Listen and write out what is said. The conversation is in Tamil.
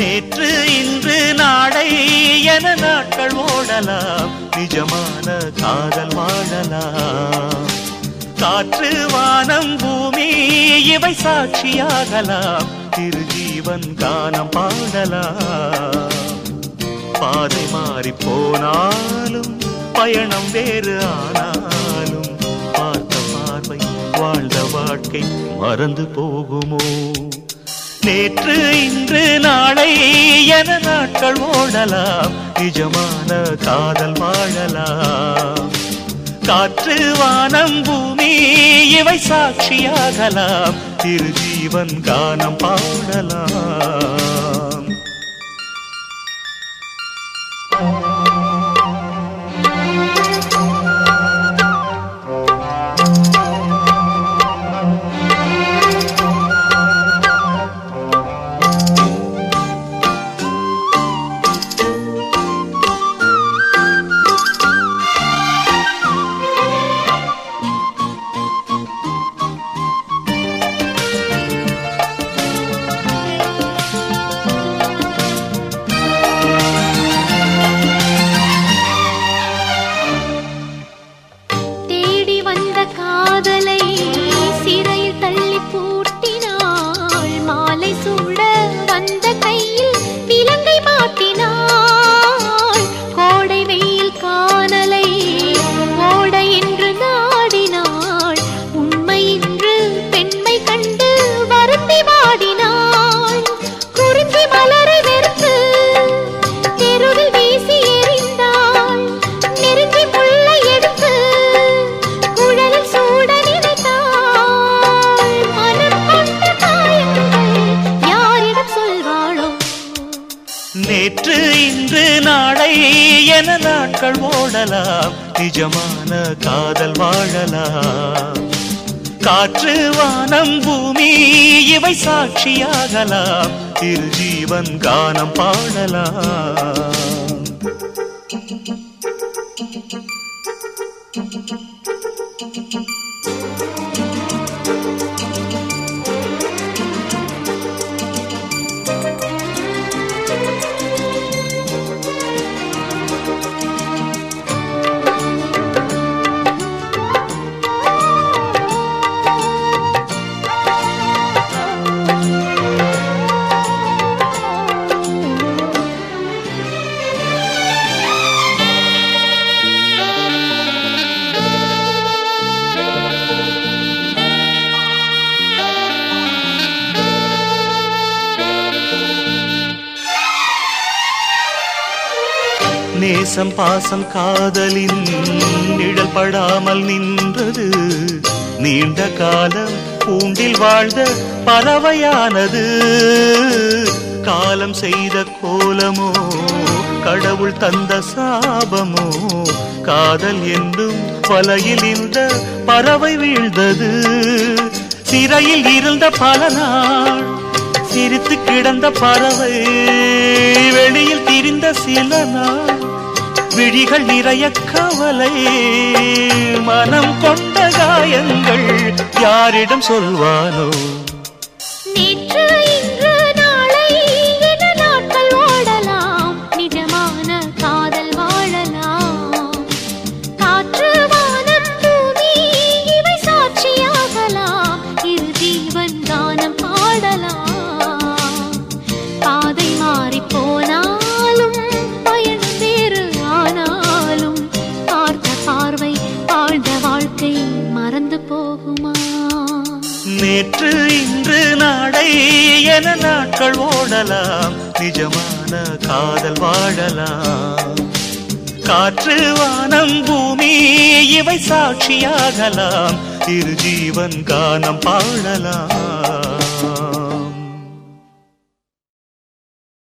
நேற்று இன்று நாளை என நாட்கள் ஓடலாம் நிஜமான காதல் வாழலாம் காற்று வானம் பூமி இவை சாட்சியாகலாம் திரு ஜீவன் கானம் பாடலாம் பாதை மாறி போனாலும் பயணம் வேறு ஆனாலும் பார்த்த பார்வை வாழ்ந்த வாழ்க்கை மறந்து போகுமோ நேற்று இன்று நாளை என நாட்கள் ஓடலாம் நிஜமான காதல் வாழலாம் காற்று வானம் பூமி இவை சாட்சியாகலாம் திரு ஜீவன் கானம் பாடலாம் தேடி வந்த காதலை சிறையில் தள்ளி பூட்டினாள் மாலை சூட வந்த கையில் விலங்கை மாட்டினாள் கோடை வெயில் காணலை ஓட என்று நாடினாள் உண்மை இன்று பெண்மை கண்டு வருந்தி வாடினாள் குறிஞ்சி மலரை வெறுத்து தெருவில் வீசி எறிந்தாள் நெருங்கி முல்லை எடுத்து குழலில் சூட நினைத்தாள் மனம் கொண்ட காயங்கள் யாரிடம் சொல்வாளோ நேற்று இன்று நாளை என நாட்கள் ஓடலாம் நிஜமான காதல் வாழலாம் காற்று வானம் பூமி இவை சாட்சியாகலாம் திரு ஜீவன் கானம் பாடலாம் நேசம் பாசம் காதலின் நிழல் படாமல் நின்றது நீண்ட காலம் பூண்டில் வாழ்ந்த பறவையானது காலம் செய்த கோலமோ கடவுள் தந்த சாபமோ காதல் என்னும் வலையில் இந்த பறவை வீழ்ந்தது சிறையில் இருந்த பல நாள் சிரித்து கிடந்த பறவை வெளியில் திரிந்த சில நாள் விழிகள் நிறைய கவலை மனம் கொண்ட காயங்கள் யாரிடம் சொல்வானோ நேற்று இன்று நாளை என நாட்கள் ஓடலாம் நிஜமான காதல் வாழலாம் காற்று வானம் பூமி இவை சாட்சியாகலாம் இரு ஜீவன் கானம் பாடலாம் பாதை மாறி போனாலும் பயணம் வேறு ஆனாலும் பார்த்த பார்வை வாழ்ந்த வாழ்க்கை மறந்து போகுமா நேற்று இன்று நாளை என நாட்கள் ஓடலாம் நிஜமான காதல் வாழலாம் காற்று வானம் பூமி இவை சாட்சியாகலாம் இரு ஜீவன் கானம் பாடலாம்